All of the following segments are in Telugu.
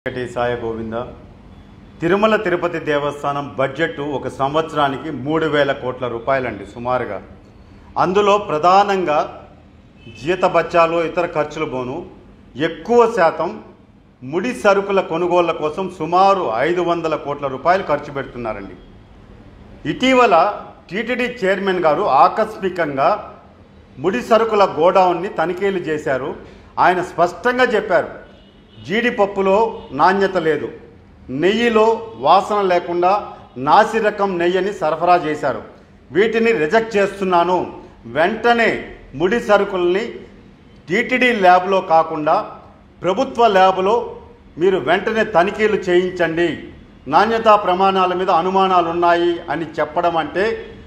వెంకటి సాయ గోవింద తిరుమల తిరుపతి దేవస్థానం బడ్జెట్ ఒక సంవత్సరానికి మూడు వేల కోట్ల రూపాయలండి సుమారుగా అందులో ప్రధానంగా జీతబత్యాలు ఇతర ఖర్చులు పోను ఎక్కువ శాతం ముడి సరుకుల కొనుగోళ్ల కోసం సుమారు ఐదు వందల కోట్ల రూపాయలు ఖర్చు పెడుతున్నారండి ఇటీవల టీటీడీ చైర్మన్ గారు ఆకస్మికంగా ముడి సరుకుల గోడౌన్ని తనిఖీలు చేశారు ఆయన స్పష్టంగా చెప్పారు జీడిపప్పులో నాణ్యత లేదు నెయ్యిలో వాసన లేకుండా నాసి రకం నెయ్యిని సరఫరా చేశారు వీటిని రిజెక్ట్ చేస్తున్నాను వెంటనే ముడి సరుకుల్ని టీటీడీ ల్యాబ్లో కాకుండా ప్రభుత్వ ల్యాబ్లో మీరు వెంటనే తనిఖీలు చేయించండి నాణ్యతా ప్రమాణాల మీద అనుమానాలు ఉన్నాయి అని చెప్పడం అంటే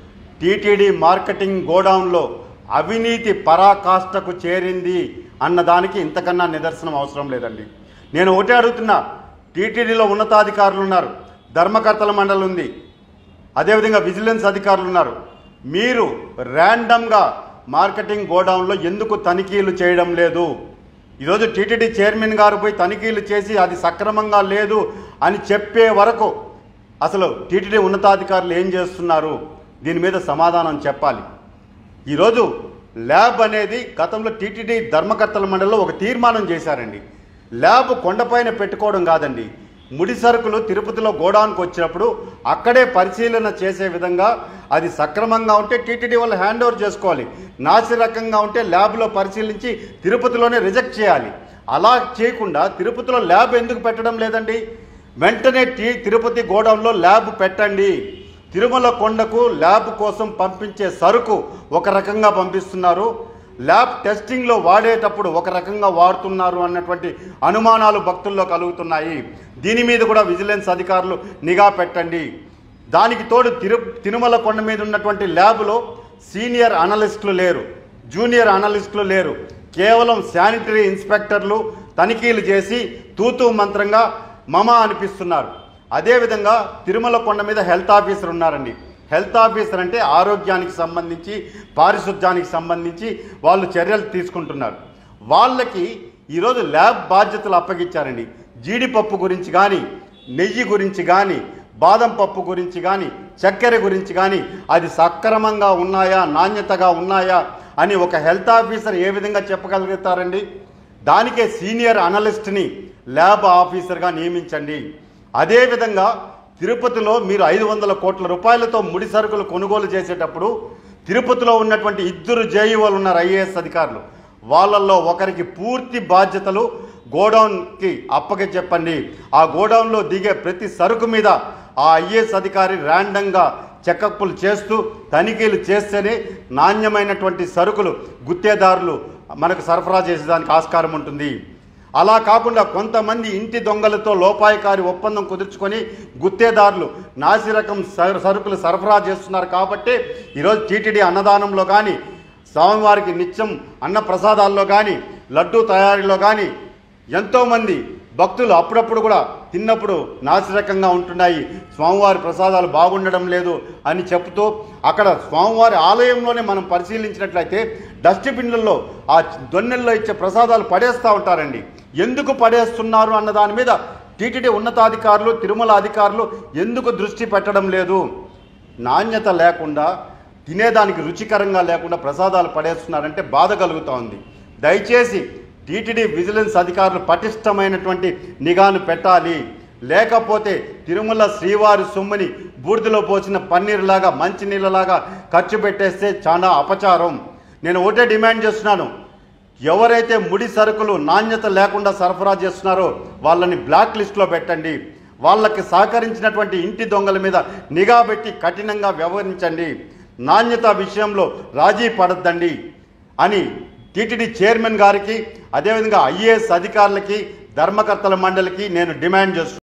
టీటీడీ మార్కెటింగ్ గోడౌన్లో అవినీతి పరాకాష్ఠకు చేరింది అన్నదానికి ఇంతకన్నా నిదర్శనం అవసరం లేదండి నేను ఒకటే అడుగుతున్నా టీటీడీలో ఉన్నతాధికారులు ఉన్నారు ధర్మకర్తల మండలి ఉంది అదేవిధంగా విజిలెన్స్ అధికారులు ఉన్నారు మీరు ర్యాండమ్గా మార్కెటింగ్ గోడౌన్లో ఎందుకు తనిఖీలు చేయడం లేదు ఈరోజు టీటీడీ చైర్మన్ గారు పోయి తనిఖీలు చేసి అది సక్రమంగా లేదు అని చెప్పే వరకు అసలు టీటీడీ ఉన్నతాధికారులు ఏం చేస్తున్నారు దీని మీద సమాధానం చెప్పాలి ఈరోజు ల్యాబ్ అనేది గతంలో టీటీడీ ధర్మకర్తల మండలిలో ఒక తీర్మానం చేశారండి ల్యాబ్ కొండపైన పెట్టుకోవడం కాదండి ముడి సరుకులు తిరుపతిలో గోడౌన్కి వచ్చినప్పుడు అక్కడే పరిశీలన చేసే విధంగా అది సక్రమంగా ఉంటే టీటీడీ వాళ్ళు హ్యాండ్ ఓవర్ చేసుకోవాలి నాసి రకంగా ఉంటే ల్యాబ్లో పరిశీలించి తిరుపతిలోనే రిజెక్ట్ చేయాలి అలా చేయకుండా తిరుపతిలో ల్యాబ్ ఎందుకు పెట్టడం లేదండి వెంటనే టీ తిరుపతి గోడౌన్లో ల్యాబ్ పెట్టండి తిరుమల కొండకు ల్యాబ్ కోసం పంపించే సరుకు ఒక రకంగా పంపిస్తున్నారు ల్యాబ్ టెస్టింగ్లో వాడేటప్పుడు ఒక రకంగా వాడుతున్నారు అన్నటువంటి అనుమానాలు భక్తుల్లో కలుగుతున్నాయి దీని మీద కూడా విజిలెన్స్ అధికారులు నిఘా పెట్టండి దానికి తోడు తిరు తిరుమల కొండ మీద ఉన్నటువంటి ల్యాబ్లో సీనియర్ అనలిస్టులు లేరు జూనియర్ అనలిస్టులు లేరు కేవలం శానిటరీ ఇన్స్పెక్టర్లు తనిఖీలు చేసి తూతూ మంత్రంగా మమ అనిపిస్తున్నారు అదేవిధంగా తిరుమల కొండ మీద హెల్త్ ఆఫీసర్ ఉన్నారండి హెల్త్ ఆఫీసర్ అంటే ఆరోగ్యానికి సంబంధించి పారిశుద్ధ్యానికి సంబంధించి వాళ్ళు చర్యలు తీసుకుంటున్నారు వాళ్ళకి ఈరోజు ల్యాబ్ బాధ్యతలు అప్పగించారండి జీడిపప్పు గురించి కానీ నెయ్యి గురించి కానీ బాదం పప్పు గురించి కానీ చక్కెర గురించి కానీ అది సక్రమంగా ఉన్నాయా నాణ్యతగా ఉన్నాయా అని ఒక హెల్త్ ఆఫీసర్ ఏ విధంగా చెప్పగలుగుతారండి దానికే సీనియర్ అనలిస్ట్ని ల్యాబ్ ఆఫీసర్గా నియమించండి అదేవిధంగా తిరుపతిలో మీరు ఐదు వందల కోట్ల రూపాయలతో ముడి సరుకులు కొనుగోలు చేసేటప్పుడు తిరుపతిలో ఉన్నటువంటి ఇద్దరు జేఈఓలు ఉన్నారు ఐఏఎస్ అధికారులు వాళ్ళల్లో ఒకరికి పూర్తి బాధ్యతలు గోడౌన్కి అప్పకి చెప్పండి ఆ గోడౌన్లో దిగే ప్రతి సరుకు మీద ఆ ఐఏఎస్ అధికారి ర్యాండంగా చెకప్లు చేస్తూ తనిఖీలు చేస్తేనే నాణ్యమైనటువంటి సరుకులు గుత్తేదారులు మనకు సరఫరా చేసేదానికి ఆస్కారం ఉంటుంది అలా కాకుండా కొంతమంది ఇంటి దొంగలతో లోపాయకారి ఒప్పందం కుదుర్చుకొని గుత్తేదారులు నాసిరకం స- సరుకులు సరఫరా చేస్తున్నారు కాబట్టి ఈరోజు టీటీడీ అన్నదానంలో కానీ స్వామివారికి నిత్యం అన్న ప్రసాదాల్లో కానీ లడ్డూ తయారీలో కానీ ఎంతోమంది భక్తులు అప్పుడప్పుడు కూడా తిన్నప్పుడు నాసిరకంగా ఉంటున్నాయి స్వామివారి ప్రసాదాలు బాగుండడం లేదు అని చెప్తూ అక్కడ స్వామివారి ఆలయంలోనే మనం పరిశీలించినట్లయితే డస్ట్బిన్లలో ఆ దొన్నెల్లో ఇచ్చే ప్రసాదాలు పడేస్తూ ఉంటారండి ఎందుకు పడేస్తున్నారు అన్న దాని మీద టీటీడీ ఉన్నతాధికారులు తిరుమల అధికారులు ఎందుకు దృష్టి పెట్టడం లేదు నాణ్యత లేకుండా తినేదానికి రుచికరంగా లేకుండా ప్రసాదాలు పడేస్తున్నారంటే బాధ కలుగుతూ ఉంది దయచేసి టీటీడీ విజిలెన్స్ అధికారులు పటిష్టమైనటువంటి నిఘాను పెట్టాలి లేకపోతే తిరుమల శ్రీవారి సొమ్ముని బూడిదలో పోసిన పన్నీరులాగా మంచినీళ్ళలాగా ఖర్చు పెట్టేస్తే చాలా అపచారం నేను ఒకటే డిమాండ్ చేస్తున్నాను ఎవరైతే ముడి సరుకులు నాణ్యత లేకుండా సరఫరా చేస్తున్నారో వాళ్ళని బ్లాక్ లిస్ట్లో పెట్టండి వాళ్ళకి సహకరించినటువంటి ఇంటి దొంగల మీద నిఘా పెట్టి కఠినంగా వ్యవహరించండి నాణ్యత విషయంలో రాజీ పడద్దండి అని టీటీడీ చైర్మన్ గారికి అదేవిధంగా ఐఏఎస్ అధికారులకి ధర్మకర్తల మండలికి నేను డిమాండ్ చేస్తున్నాను